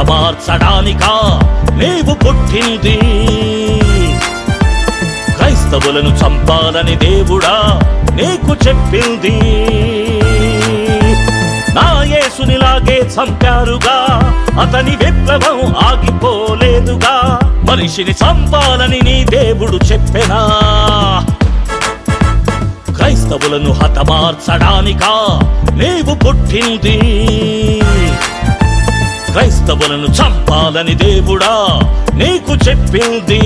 హతమార్చడానికా నీవు పుట్టింది క్రైస్తవులను చంపాలని దేవుడా నీకు చెప్పింది నా యేసునిలాగే చంపారుగా అతని విప్లవం ఆగిపోలేదుగా మనిషిని చంపాలని నీ దేవుడు చెప్పెనా క్రైస్తవులను హతమార్చడానికా నీవు పుట్టింది క్రైస్తవులను చంపాలని దేవుడా నీకు చెప్పింది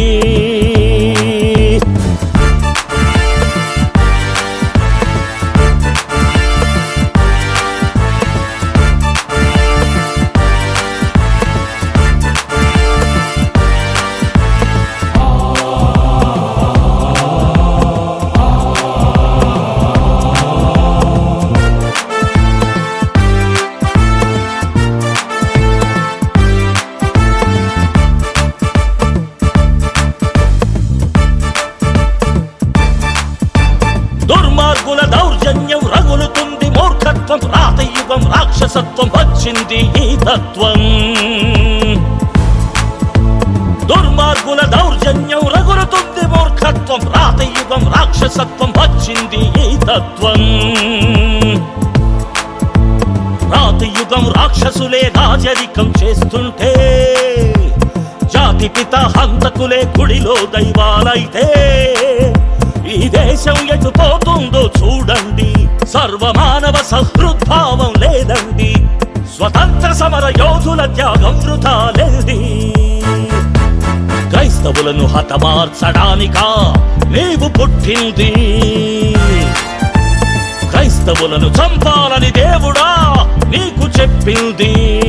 దుర్మార్గుల దౌర్జన్యం రగులుతుంది మూర్ఖత్వం రాతయుగం రాక్షసత్వం వచ్చింది ఈ తత్వం దుర్మార్గుల దౌర్జన్యం రగులుతుంది మూర్ఖత్వం రాతయుగం రాక్షసత్వం వచ్చింది ఈ తత్వం రాతయుగం రాక్షసులే రాజరికం చేస్తుంటే జాతి పిత హంతకులే గుడిలో దైవాలైతే ఈ దేశం ఎటు పోతుందో చూడండి సర్వమానవ సహృద్భావం లేదండి స్వతంత్ర సమర యోధుల త్యాగం వృథా లేది క్రైస్తవులను హతమార్చడానికా నీవు పుట్టింది క్రైస్తవులను చంపాలని దేవుడా నీకు చెప్పింది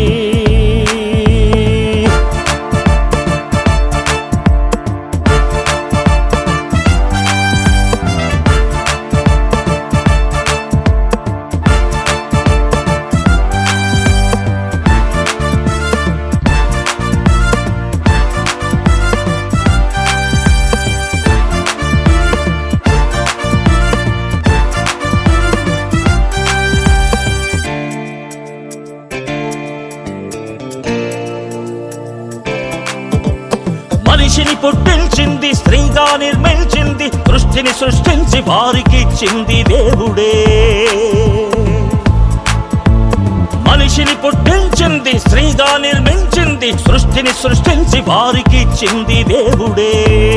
మనిషిని పుట్టించింది స్త్రీగా నిర్మించింది సృష్టిని సృష్టించి వారికి ఇచ్చింది దేవుడే మనిషిని పుట్టించింది స్త్రీగా నిర్మించింది సృష్టిని సృష్టించి వారికి ఇచ్చింది దేవుడే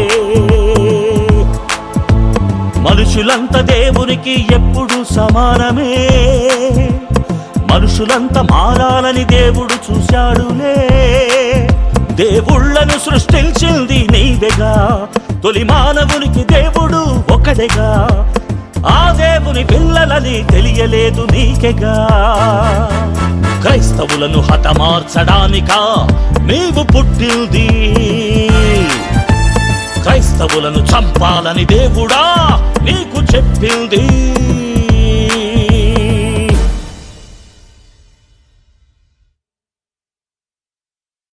మనుషులంతా దేవునికి ఎప్పుడు సమానమే మనుషులంతా మారాలని దేవుడు చూశాడులే దేవుళ్ళను సృష్టించింది నీవెగా తొలి మానవునికి దేవుడు ఒకడేగా ఆ దేవుని పిల్లలని తెలియలేదు నీకెగా క్రైస్తవులను హతమార్చడానికా నీవు పుట్టింది క్రైస్తవులను చంపాలని దేవుడా నీకు చెప్పింది